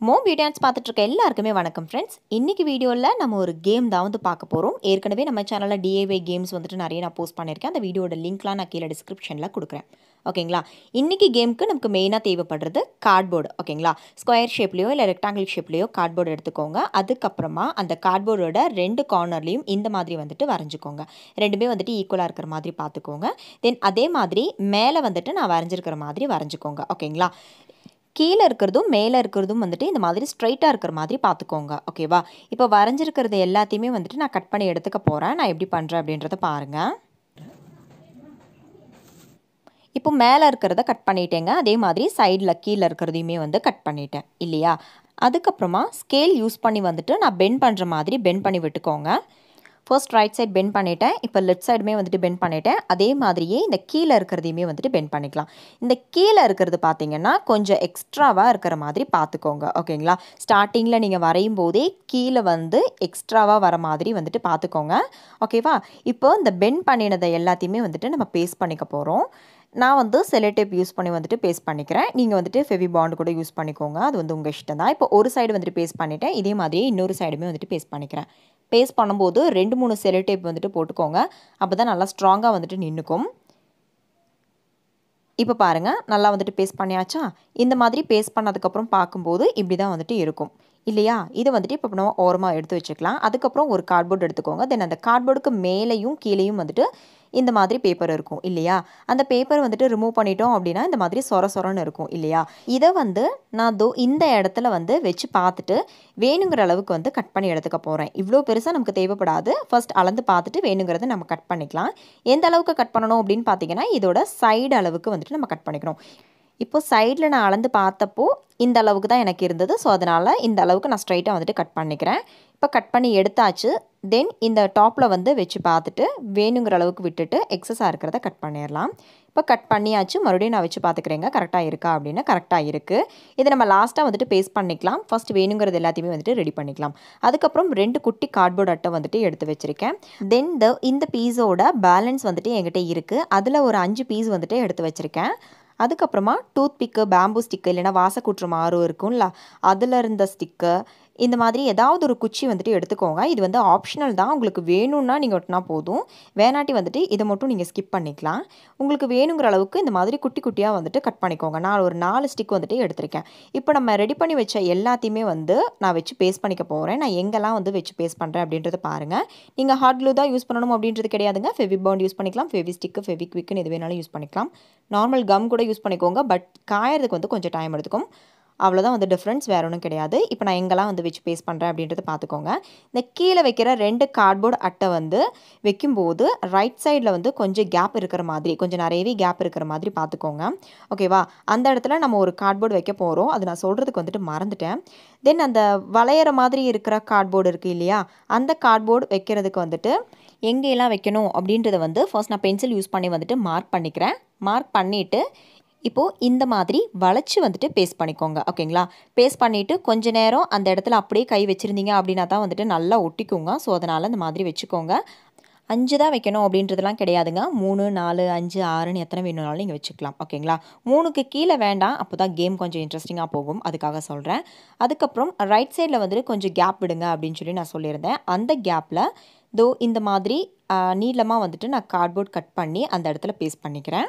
மோ வீடியோஸ் பார்த்துட்டு இருக்க எல்லாருக்குமே வணக்கம் ஃப்ரெண்ட்ஸ் இன்னைக்கு வீடியோவில் நம்ம ஒரு கேம் தான் வந்து பார்க்க போகிறோம் ஏற்கனவே நம்ம சேனலில் டிஏவை கேம்ஸ் வந்துட்டு நிறைய நான் போஸ்ட் பண்ணியிருக்கேன் அந்த வீடியோட லிங்க்லாம் நான் கீழே டிஸ்கிரிப்ஷனில் கொடுக்குறேன் ஓகேங்களா இன்றைக்கி கேமுக்கு நமக்கு மெயினாக தேவைப்படுறது கார்ட்போர்டு ஓகேங்களா ஸ்கொயர் ஷேப்லேயோ இல்லை ரெக்டாங்கிள் ஷேப்லேயோ கார்ட்போர்டு எடுத்துக்கோங்க அதுக்கப்புறமா அந்த கார்ட்போர்டோட ரெண்டு கார்னர்லேயும் இந்த மாதிரி வந்துட்டு வரைஞ்சிக்கோங்க ரெண்டுமே வந்துட்டு ஈக்குவலாக இருக்கிற மாதிரி பார்த்துக்கோங்க தென் அதே மாதிரி மேலே வந்துட்டு நான் வரைஞ்சிருக்கிற மாதிரி வரைஞ்சிக்கோங்க ஓகேங்களா கீழே இருக்கிறதும் மேலே இருக்கிறதும் வந்துட்டு இந்த மாதிரி ஸ்ட்ரைட்டாக இருக்கிற மாதிரி பார்த்துக்கோங்க ஓகேவா இப்போ வரைஞ்சிருக்கிறது எல்லாத்தையுமே வந்துட்டு நான் கட் பண்ணி எடுத்துக்க போகிறேன் நான் எப்படி பண்ணுறேன் அப்படின்றத பாருங்கள் இப்போ மேலே இருக்கிறத கட் பண்ணிட்டேங்க அதே மாதிரி சைடில் கீழே இருக்கிறதையுமே வந்து கட் பண்ணிட்டேன் இல்லையா அதுக்கப்புறமா ஸ்கேல் யூஸ் பண்ணி வந்துட்டு நான் பெண்ட் பண்ணுற மாதிரி பெண்ட் பண்ணி விட்டுக்கோங்க ஃபர்ஸ்ட் ரைட் சைட் பெண்ட் பண்ணிட்டேன் இப்போ லெஃப்ட் சைடுமே வந்துட்டு பெண்ட் பண்ணிட்டேன் அதே மாதிரியே இந்த கீழே இருக்கிறதையுமே வந்துட்டு பெண்ட் பண்ணிக்கலாம் இந்த கீழே இருக்கிறது பார்த்தீங்கன்னா கொஞ்சம் எக்ஸ்ட்ராவாக இருக்கிற மாதிரி பார்த்துக்கோங்க ஓகேங்களா ஸ்டார்டிங்கில் நீங்கள் வரையும் போதே கீழே வந்து எக்ஸ்ட்ராவாக வர மாதிரி வந்துட்டு பார்த்துக்கோங்க ஓகேவா இப்போ இந்த பெண்ட் பண்ணினதை எல்லாத்தையுமே வந்துட்டு நம்ம பேஸ்ட் பண்ணிக்க போகிறோம் நான் வந்து செலோடேப் யூஸ் பண்ணி வந்துட்டு பேஸ்ட் பண்ணிக்கிறேன் நீங்கள் வந்துட்டு ஃபெவி பாண்ட் கூட யூஸ் பண்ணிக்கோங்க அது வந்து உங்கள் இஷ்டம் தான் இப்போ ஒரு சைடு வந்துட்டு பேஸ்ட் பண்ணிட்டேன் இதே மாதிரியே இன்னொரு சைடுமே வந்துட்டு பேஸ்ட் பண்ணிக்கிறேன் பேஸ்ட் பண்ணும்போது ரெண்டு மூணு செலோடேப் வந்துட்டு போட்டுக்கோங்க அப்போ தான் நல்லா ஸ்ட்ராங்காக வந்துட்டு நின்றுக்கும் இப்போ பாருங்கள் நல்லா வந்துட்டு பேஸ்ட் பண்ணியாச்சா இந்த மாதிரி பேஸ்ட் பண்ணதுக்கப்புறம் பார்க்கும்போது இப்படி தான் வந்துட்டு இருக்கும் இல்லையா இதை வந்துட்டு இப்போ நம்ம ஓரமாக எடுத்து வச்சுக்கலாம் அதுக்கப்புறம் ஒரு கார்ட்போர்ட் எடுத்துக்கோங்க தென் அந்த கார்ட்போர்டுக்கு மேலேயும் கீழேயும் வந்துட்டு இந்த மாதிரி பேப்பர் இருக்கும் இல்லையா அந்த பேப்பர் வந்துட்டு ரிமூவ் பண்ணிட்டோம் அப்படின்னா இந்த மாதிரி சொர சொரன்னு இருக்கும் இல்லையா இதை வந்து நான் தோ இந்த இடத்துல வந்து வச்சு பார்த்துட்டு வேணுங்கிற அளவுக்கு வந்து கட் பண்ணி எடுத்துக்க போகிறேன் இவ்வளோ பெருசாக நமக்கு தேவைப்படாது ஃபர்ஸ்ட் அளந்து பார்த்துட்டு வேணுங்கிறத நம்ம கட் பண்ணிக்கலாம் எந்த அளவுக்கு கட் பண்ணணும் அப்படின்னு பார்த்தீங்கன்னா இதோட சைடு அளவுக்கு வந்துட்டு நம்ம கட் பண்ணிக்கணும் இப்போ சைடில் நான் அளந்து பார்த்தப்போ இந்த அளவுக்கு தான் எனக்கு இருந்தது ஸோ அதனால் இந்த அளவுக்கு நான் ஸ்ட்ரைட்டாக வந்துட்டு கட் பண்ணிக்கிறேன் இப்போ கட் பண்ணி எடுத்தாச்சு தென் இந்த டாப்பில் வந்து வச்சு பார்த்துட்டு வேணுங்கிற அளவுக்கு விட்டுட்டு எக்ஸஸாக இருக்கிறத கட் பண்ணிடலாம் இப்போ கட் பண்ணியாச்சு மறுபடியும் நான் வச்சு பார்த்துக்கிறேங்க கரெக்டாக இருக்கா அப்படின்னு கரெக்டாக இருக்குது இதை நம்ம லாஸ்ட்டாக வந்துட்டு பேஸ்ட் பண்ணிக்கலாம் ஃபஸ்ட் வேணுங்கிறது எல்லாத்தையுமே வந்துட்டு ரெடி பண்ணிக்கலாம் அதுக்கப்புறம் ரெண்டு குட்டி கார்ட்போர்ட் அட்டை வந்துட்டு எடுத்து வச்சுருக்கேன் தென் த இந்த பீஸோட பேலன்ஸ் வந்துட்டு என்கிட்ட இருக்குது அதில் ஒரு அஞ்சு பீஸ் வந்துட்டு எடுத்து வச்சுருக்கேன் அதுக்கப்புறமா டூத் பிக்கு பேம்பு ஸ்டிக்கு இல்லைனா வாசக்கூற்று மாறும் இருக்கும்ல அதில் இருந்த ஸ்டிக்கு இந்த மாதிரி ஏதாவது ஒரு குச்சி வந்துட்டு எடுத்துக்கோங்க இது வந்து ஆப்ஷனல் தான் உங்களுக்கு வேணும்னா நீங்கள் ஒட்டினா போதும் வேணாட்டி வந்துட்டு இதை மட்டும் நீங்கள் ஸ்கிப் பண்ணிக்கலாம் உங்களுக்கு வேணுங்கிற அளவுக்கு இந்த மாதிரி குட்டி குட்டியாக வந்துட்டு கட் பண்ணிக்கோங்க நான் ஒரு நாலு ஸ்டிக் வந்துட்டு எடுத்திருக்கேன் இப்போ நம்ம ரெடி பண்ணி வச்ச எல்லாத்தையுமே வந்து நான் வச்சு பேஸ்ட் பண்ணிக்க போகிறேன் நான் எங்கெல்லாம் வந்து வச்சு பேஸ்ட் பண்ணுறேன் அப்படின்றத பாருங்கள் நீங்கள் ஹார்ட் க்ளூ தான் யூஸ் பண்ணணும் அப்படின்றது கிடையாதுங்க ஃபெவி பவுண்ட் யூஸ் பண்ணிக்கலாம் ஃபெவி ஸ்டிக்கு ஃபெவி குவிக்குன்னு எது வேணாலும் யூஸ் பண்ணிக்கலாம் நார்மல் கம் கூட யூஸ் பண்ணிக்கோங்க பட் காயறதுக்கு வந்து கொஞ்சம் டைம் எடுத்துக்கும் அவ்வளோதான் வந்து டிஃப்ரென்ஸ் வேறு ஒன்றும் கிடையாது இப்போ நான் எங்கெல்லாம் வந்து வச்சு பேஸ்ட் பண்ணுறேன் அப்படின்றத பார்த்துக்கோங்க இந்த கீழே வைக்கிற ரெண்டு கார்ட்போர்ட் அட்டை வந்து வைக்கும்போது ரைட் சைடில் வந்து கொஞ்சம் கேப் இருக்கிற மாதிரி கொஞ்சம் நிறையவே கேப் இருக்கிற மாதிரி பார்த்துக்கோங்க ஓகேவா அந்த இடத்துல நம்ம ஒரு கார்ட்போர்டு வைக்க போகிறோம் அது நான் சொல்கிறதுக்கு வந்துட்டு மறந்துட்டேன் தென் அந்த வளையிற மாதிரி இருக்கிற கார்ட்போர்டு இருக்குது இல்லையா அந்த கார்ட்போர்டு வைக்கிறதுக்கு வந்துட்டு எங்கெல்லாம் வைக்கணும் அப்படின்றத வந்து ஃபர்ஸ்ட் நான் பென்சில் யூஸ் பண்ணி வந்துட்டு மார்க் பண்ணிக்கிறேன் மார்க் பண்ணிவிட்டு இப்போது இந்த மாதிரி வளைச்சி வந்துட்டு பேஸ்ட் பண்ணிக்கோங்க ஓகேங்களா பேஸ்ட் பண்ணிவிட்டு கொஞ்ச நேரம் அந்த இடத்துல அப்படியே கை வச்சுருந்தீங்க அப்படின்னா தான் வந்துட்டு நல்லா ஒட்டிக்கோங்க ஸோ அதனால் இந்த மாதிரி வச்சுக்கோங்க அஞ்சு தான் வைக்கணும் அப்படின்றதுலாம் கிடையாதுங்க மூணு நாலு அஞ்சு ஆறுன்னு எத்தனை வேணும்னாலும் நீங்கள் வச்சுக்கலாம் ஓகேங்களா மூணுக்கு கீழே வேண்டாம் அப்போ தான் கேம் கொஞ்சம் இன்ட்ரெஸ்டிங்காக போகும் அதுக்காக சொல்கிறேன் அதுக்கப்புறம் ரைட் சைடில் வந்துட்டு கொஞ்சம் கேப் விடுங்க அப்படின்னு சொல்லி நான் சொல்லியிருந்தேன் அந்த கேப்பில் தோ இந்த மாதிரி நீளமாக வந்துட்டு நான் கார்ட்போர்ட் கட் பண்ணி அந்த இடத்துல பேஸ்ட் பண்ணிக்கிறேன்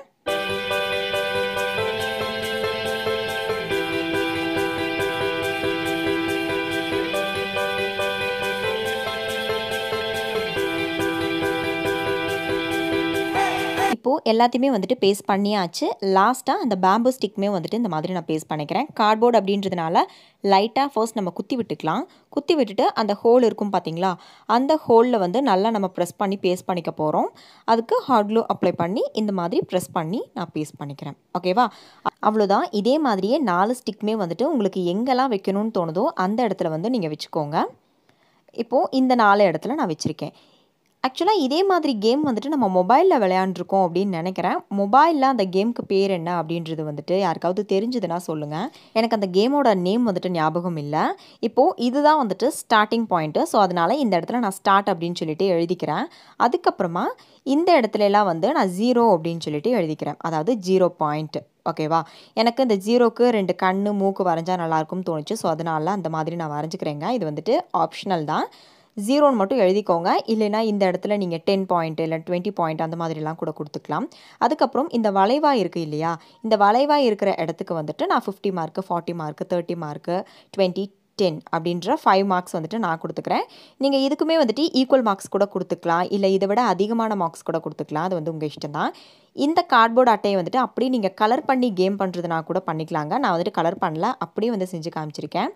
இப்போது எல்லாத்தையுமே வந்துட்டு பேஸ்ட் பண்ணியாச்சு லாஸ்ட்டாக அந்த பேம்பு ஸ்டிக்குமே வந்துட்டு இந்த மாதிரி நான் பேஸ்ட் பண்ணிக்கிறேன் கார்ட்போர்ட் அப்படின்றதுனால லைட்டாக ஃபர்ஸ்ட் நம்ம குத்தி விட்டுக்கலாம் குத்தி விட்டுட்டு அந்த ஹோல் இருக்கும் பார்த்தீங்களா அந்த ஹோலில் வந்து நல்லா நம்ம ப்ரெஸ் பண்ணி பேஸ்ட் பண்ணிக்க போகிறோம் அதுக்கு ஹார்ட் க்ளூ அப்ளை பண்ணி இந்த மாதிரி ப்ரெஸ் பண்ணி நான் பேஸ்ட் பண்ணிக்கிறேன் ஓகேவா அவ்வளோதான் இதே மாதிரியே நாலு ஸ்டிக்குமே வந்துட்டு உங்களுக்கு எங்கெல்லாம் வைக்கணும்னு தோணுதோ அந்த இடத்துல வந்து நீங்கள் வச்சுக்கோங்க இப்போது இந்த நாலு இடத்துல நான் வச்சுருக்கேன் ஆக்சுவலாக இதே மாதிரி கேம் வந்துட்டு நம்ம மொபைலில் விளையாண்டுருக்கோம் அப்படின்னு நினைக்கிறேன் மொபைலில் அந்த கேமுக்கு பேர் என்ன அப்படின்றது வந்துட்டு யாருக்காவது தெரிஞ்சதுன்னா சொல்லுங்கள் எனக்கு அந்த கேமோட நேம் வந்துட்டு ஞாபகம் இல்லை இப்போது இதுதான் வந்துட்டு ஸ்டார்டிங் பாயிண்ட்டு ஸோ அதனால் இந்த இடத்துல நான் ஸ்டார்ட் அப்படின்னு சொல்லிட்டு எழுதிக்கிறேன் அதுக்கப்புறமா இந்த இடத்துல எல்லாம் வந்து நான் ஜீரோ அப்படின்னு சொல்லிட்டு எழுதிக்கிறேன் அதாவது ஜீரோ பாயிண்ட் ஓகேவா எனக்கு இந்த ஜீரோக்கு ரெண்டு கண் மூக்கு வரைஞ்சா நல்லாயிருக்கும்னு தோணுச்சு ஸோ அதனால அந்த மாதிரி நான் வரைஞ்சிக்கிறேங்க இது வந்துட்டு ஆப்ஷனல் தான் ஜீரோன்னு மட்டும் எழுதிக்கோங்க இல்லைனா இந்த இடத்துல நீங்கள் டென் பாயிண்ட் இல்லை டுவெண்ட்டி பாயிண்ட் அந்த மாதிரிலாம் கூட கொடுத்துக்கலாம் அதுக்கப்புறம் இந்த வளைவாக இருக்குது இல்லையா இந்த வளைவாக இருக்கிற இடத்துக்கு வந்துட்டு நான் fifty mark forty mark thirty mark twenty ten அப்படின்ற ஃபைவ் மார்க்ஸ் வந்துட்டு நான் கொடுத்துக்கிறேன் நீங்கள் இதுக்குமே வந்துட்டு ஈக்குவல் மார்க்ஸ் கூட கொடுத்துக்கலாம் இல்லை இதை விட அதிகமான மார்க்ஸ் கூட கொடுத்துக்கலாம் அது வந்து உங்கள் இஷ்டம் தான் இந்த கார்ட்போர்டு அட்டையை வந்துட்டு அப்படியே நீங்கள் கலர் பண்ணி கேம் பண்ணுறதுனா கூட பண்ணிக்கலாங்க நான் வந்துட்டு கலர் பண்ணல அப்படியே வந்து செஞ்சு காமிச்சிருக்கேன்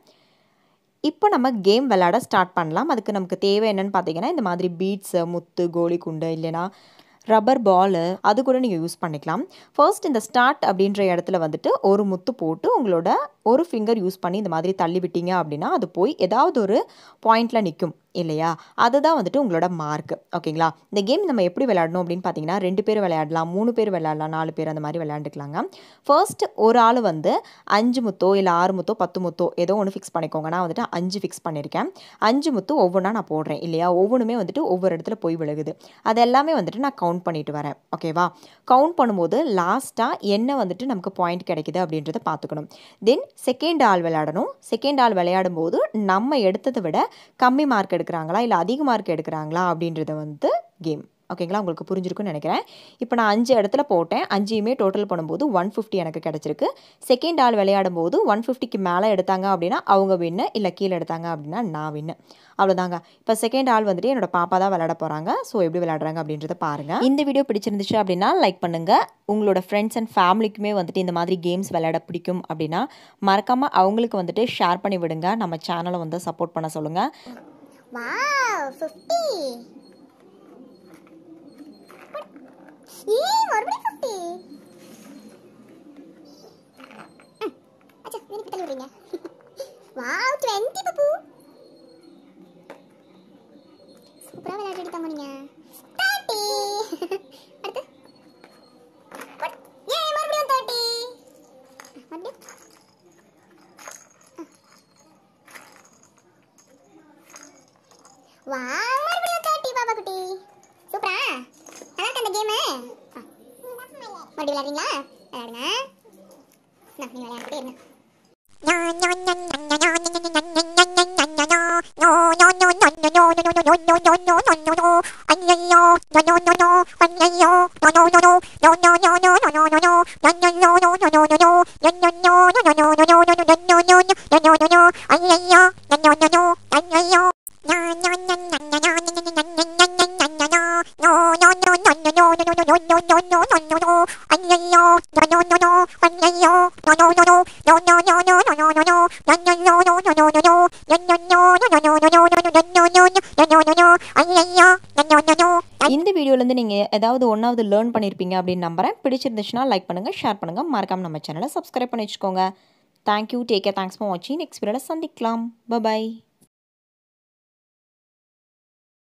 இப்போ நம்ம கேம் விளையாட ஸ்டார்ட் பண்ணலாம் அதுக்கு நமக்கு தேவை என்னென்னு பார்த்தீங்கன்னா இந்த மாதிரி பீட்ஸு முத்து கோலி குண்டு இல்லைனா ரப்பர் பாலு அது கூட நீங்கள் யூஸ் பண்ணிக்கலாம் ஃபர்ஸ்ட் இந்த ஸ்டார்ட் அப்படின்ற இடத்துல வந்துட்டு ஒரு முத்து போட்டு உங்களோட ஒரு ஃபிங்கர் யூஸ் பண்ணி இந்த மாதிரி தள்ளி விட்டீங்க அப்படின்னா அது போய் ஏதாவது ஒரு பாயிண்டில் நிற்கும் இல்லையா அதுதான் வந்துட்டு உங்களோட மார்க் ஓகேங்களா இந்த கேம் நம்ம எப்படி விளையாடணும் அப்படின்னு பார்த்தீங்கன்னா ரெண்டு பேர் விளையாடலாம் மூணு பேர் விளையாடலாம் நாலு பேர் அந்த மாதிரி விளையாண்டுக்கலாங்க ஃபர்ஸ்ட் ஒரு ஆள் வந்து அஞ்சு முத்தோ இல்லை ஆறு முத்தோ பத்து முத்தோ ஏதோ ஒன்று ஃபிக்ஸ் பண்ணிக்கோங்க நான் வந்துட்டு அஞ்சு ஃபிக்ஸ் பண்ணியிருக்கேன் அஞ்சு முத்து ஒவ்வொன்றா நான் போடுறேன் இல்லையா ஒவ்வொன்றுமே வந்துட்டு ஒவ்வொரு இடத்துல போய் விழுகுது அது எல்லாமே வந்துட்டு நான் கவுண்ட் பண்ணிட்டு வரேன் ஓகேவா கவுண்ட் பண்ணும்போது லாஸ்ட்டாக என்ன வந்துட்டு நமக்கு பாயிண்ட் கிடைக்குது அப்படின்றத பார்த்துக்கணும் தென் செகண்ட் ஆள் விளையாடணும் செகண்ட் ஆள் விளையாடும் போது நம்ம எடுத்ததை விட கம்மி மார்க் எடுக்கிறாங்களா இல்லை அதிக மார்க் எடுக்கிறாங்களா அப்படின்றத வந்து கேம் ஓகேங்களா உங்களுக்கு புரிஞ்சிருக்குன்னு நினைக்கிறேன் இப்போ நான் அஞ்சு இடத்துல போட்டேன் அஞ்சையுமே டோட்டல் பண்ணும்போது ஒன் ஃபிஃப்டி எனக்கு கிடச்சிருக்கு செகண்ட் ஆள் விளையாடும் போது ஒன் ஃபிஃப்டிக்கு மேலே எடுத்தாங்க அப்படின்னா அவங்க வின்னு இல்லை கீழே எடுத்தாங்க அப்படின்னா நான் வின்னு அவ்வளோதாங்க இப்போ செகண்ட் ஆள் வந்துட்டு என்னோட பாப்பா தான் விளையாட போகிறாங்க ஸோ எப்படி விளையாடுறாங்க அப்படின்றத பாருங்கள் இந்த வீடியோ பிடிச்சிருந்துச்சு அப்படின்னா லைக் பண்ணுங்கள் உங்களோட ஃப்ரெண்ட்ஸ் அண்ட் ஃபேமிலிக்குமே வந்துட்டு இந்த மாதிரி கேம்ஸ் விளையாட பிடிக்கும் அப்படின்னா மறக்காமல் அவங்களுக்கு வந்துட்டு ஷேர் பண்ணி விடுங்க நம்ம சேனலை வந்து சப்போர்ட் பண்ண சொல்லுங்கள் வாவ் 50 ஏய் மறுபடியும் 50 ம், அச்சா எனக்கு தள்ளி விடுறீங்க வாவ் 20 பப்பு சூப்பரா விளையாடிட்டு தங்க நீங்க 30 அடுத்து What? ஏய் மறுபடியும் 30 மறுபடியும் வா மறுபடியும் தேர்ட்டி பாப்பா குட்டி சூப்பரா நல்லா இருக்கு அந்த கேமு மறுபடியும் விளையாடுறீங்களா விளையாடுங்க நான் நீ விளையாடிட்டே இருங்க இந்த வீடியோலேருந்து நீங்கள் ஏதாவது ஒன்றாவது லேர்ன் பண்ணியிருப்பீங்க அப்படின்னு நம்புறேன் பிடிச்சிருந்துச்சுன்னா லைக் பண்ணுங்கள் ஷேர் பண்ணுங்கள் மறக்காமல் நம்ம சேனலை சப்ஸ்கிரைப் பண்ணி வச்சுக்கோங்க thank you take care thanks for வாட்சிங் நெக்ஸ்ட் வீடியோவில் சந்திக்கலாம் பபாய்